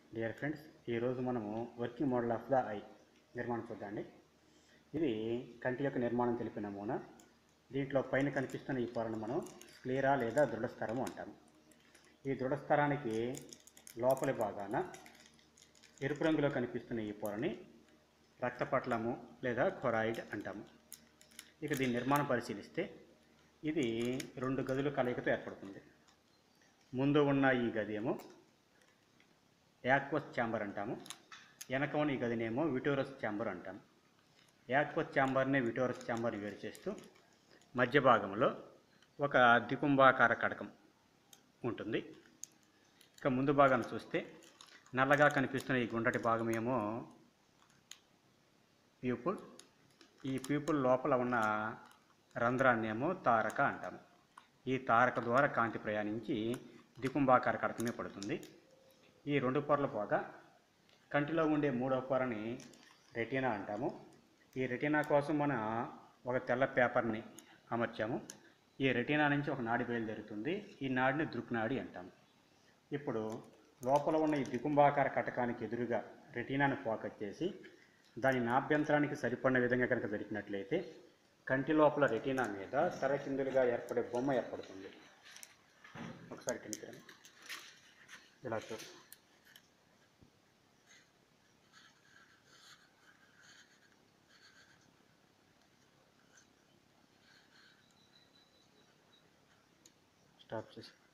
dear friends ఈరోజు మనము working model of the eye నిర్మాణం చూద్దాండి ఇది కంటి యొక్క నిర్మాణం తెలిపిన నమూనా దీంట్లో పైన కనిపిస్తున్న ఈ పొరను మనం స్క్లీరా లేదా దృఢస్థరము అంటాము ఈ దృఢస్థరానికి లోపలి భాగాన ఎరుపు రంగులో కనిపిస్తున్న ఈ పొరని రక్తపట్లము లేదా కొరాయిడ్ అంటాము ఇక దీని నిర్మాణం పరిశీలిస్తే ఇది రెండు గదుల కలయికతో ఏర్పడుతుంది ముందు ఉన్న ఈ గది ఏమో యాక్వస్ ఛాంబర్ అంటాము వెనక ఉన్న ఈ గదినేమో విటోరస్ ఛాంబర్ అంటాము యాక్వస్ ఛాంబర్ని విటోరస్ ఛాంబర్ని వేరు చేస్తూ మధ్య భాగంలో ఒక ద్వికుంభాకార కడకం ఉంటుంది ఇక ముందు భాగాన్ని చూస్తే నల్లగా కనిపిస్తున్న ఈ గుండ్రటి భాగం ఏమో ప్యూపుల్ ఈ ప్యూపుల్ లోపల ఉన్న రంధ్రాన్ని ఏమో తారక అంటాము ఈ తారక ద్వారా కాంతి ప్రయాణించి దికుంభాకార కడకమే పడుతుంది ఈ రెండు పొరల పోగా కంటిలో ఉండే మూడో పొరని రెటీనా అంటాము ఈ రెటీనా కోసం మన ఒక తెల్ల పేపర్ని అమర్చాము ఈ రెటీనా నుంచి ఒక నాడి బయలుదేరుతుంది ఈ నాడిని దృక్నాడి అంటాము ఇప్పుడు లోపల ఉన్న ఈ దికుంభాకార కటకానికి ఎదురుగా రెటీనాను ఫోకస్ చేసి దాని నాభ్యంతరానికి సరిపడిన విధంగా కనుక జరిపినట్లయితే కంటి లోపల రెటీనా మీద తరకిందులుగా ఏర్పడే బొమ్మ ఏర్పడుతుంది ఒకసారి కిందికి ఇలా చూడు స్టాప్ చేసి